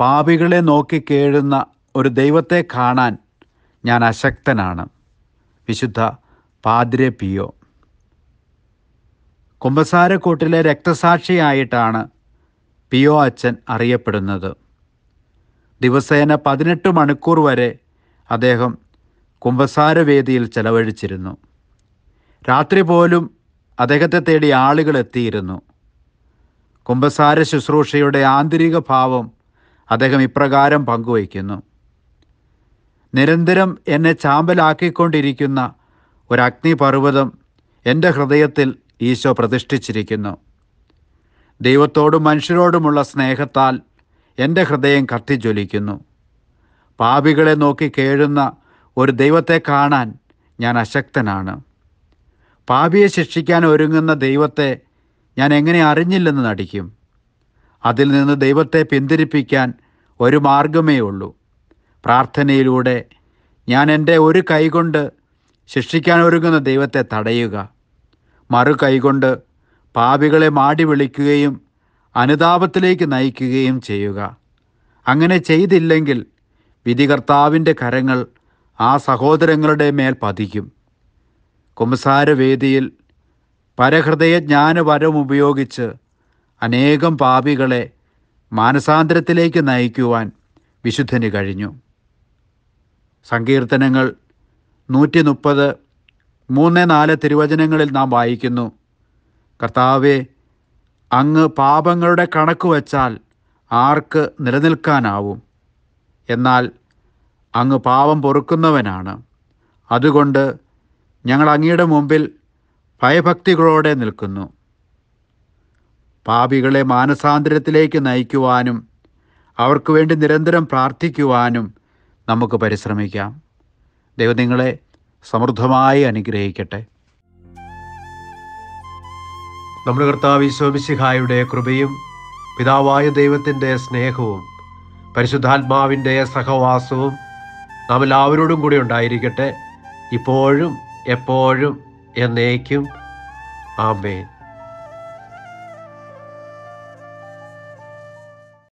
പാപികളെ നോക്കി കേഴുന്ന ഒരു ദൈവത്തെ കാണാൻ ഞാൻ അശക്തനാണ് വിശുദ്ധ പാദ്രെ പിയോ കുമ്പസാരക്കൂട്ടിലെ രക്തസാക്ഷിയായിട്ടാണ് പിയോ അച്ഛൻ അറിയപ്പെടുന്നത് ദിവസേന പതിനെട്ട് മണിക്കൂർ വരെ അദ്ദേഹം കുമ്പസാരവേദിയിൽ ചെലവഴിച്ചിരുന്നു രാത്രി പോലും അദ്ദേഹത്തെ തേടി ആളുകൾ എത്തിയിരുന്നു കുമ്പസാര ശുശ്രൂഷയുടെ ആന്തരിക ഭാവം അദ്ദേഹം ഇപ്രകാരം പങ്കുവയ്ക്കുന്നു നിരന്തരം എന്നെ ചാമ്പലാക്കിക്കൊണ്ടിരിക്കുന്ന ഒരു അഗ്നിപർവ്വതം എൻ്റെ ഹൃദയത്തിൽ ഈശോ പ്രതിഷ്ഠിച്ചിരിക്കുന്നു ദൈവത്തോടും മനുഷ്യരോടുമുള്ള സ്നേഹത്താൽ എൻ്റെ ഹൃദയം കത്തിജ്വലിക്കുന്നു പാപികളെ നോക്കി കേഴുന്ന ഒരു ദൈവത്തെ കാണാൻ ഞാൻ അശക്തനാണ് പാപിയെ ശിക്ഷിക്കാൻ ഒരുങ്ങുന്ന ദൈവത്തെ ഞാൻ എങ്ങനെ അറിഞ്ഞില്ലെന്ന് നടിക്കും അതിൽ നിന്ന് ദൈവത്തെ പിന്തിരിപ്പിക്കാൻ ഒരു മാർഗമേ ഉള്ളൂ പ്രാർത്ഥനയിലൂടെ ഞാൻ എൻ്റെ ഒരു കൈകൊണ്ട് ശിക്ഷിക്കാൻ ഒരുങ്ങുന്ന ദൈവത്തെ തടയുക മറു കൈകൊണ്ട് പാപികളെ മാടി വിളിക്കുകയും അനുതാപത്തിലേക്ക് നയിക്കുകയും ചെയ്യുക അങ്ങനെ ചെയ്തില്ലെങ്കിൽ വിധികർത്താവിൻ്റെ കരങ്ങൾ ആ സഹോദരങ്ങളുടെ മേൽ പതിക്കും കുമ്പസാരവേദിയിൽ പരഹൃദയ ജ്ഞാനവരം ഉപയോഗിച്ച് അനേകം പാപികളെ മാനസാന്തരത്തിലേക്ക് നയിക്കുവാൻ വിശുദ്ധന് കഴിഞ്ഞു സങ്കീർത്തനങ്ങൾ നൂറ്റി മുപ്പത് മൂന്ന് നാല് തിരുവചനങ്ങളിൽ നാം വായിക്കുന്നു കർത്താവെ അങ്ങ് പാപങ്ങളുടെ കണക്ക് വച്ചാൽ ആർക്ക് നിലനിൽക്കാനാവും എന്നാൽ അങ്ങ് പാപം പൊറുക്കുന്നവനാണ് അതുകൊണ്ട് ഞങ്ങൾ അങ്ങയുടെ മുമ്പിൽ ഭയഭക്തികളോടെ നിൽക്കുന്നു പാപികളെ മാനസാന്തരത്തിലേക്ക് നയിക്കുവാനും അവർക്ക് വേണ്ടി നിരന്തരം പ്രാർത്ഥിക്കുവാനും നമുക്ക് പരിശ്രമിക്കാം ദൈവം നിങ്ങളെ സമൃദ്ധമായി അനുഗ്രഹിക്കട്ടെ നമ്മുടെ കർത്താവ് ഈശോമിശിഹായുടെ കൃപയും പിതാവായ ദൈവത്തിൻ്റെ സ്നേഹവും പരിശുദ്ധാത്മാവിൻ്റെ സഹവാസവും നാം എല്ലാവരോടും കൂടി ഉണ്ടായിരിക്കട്ടെ ഇപ്പോഴും എപ്പോഴും എന്നേക്കും ആമേൻ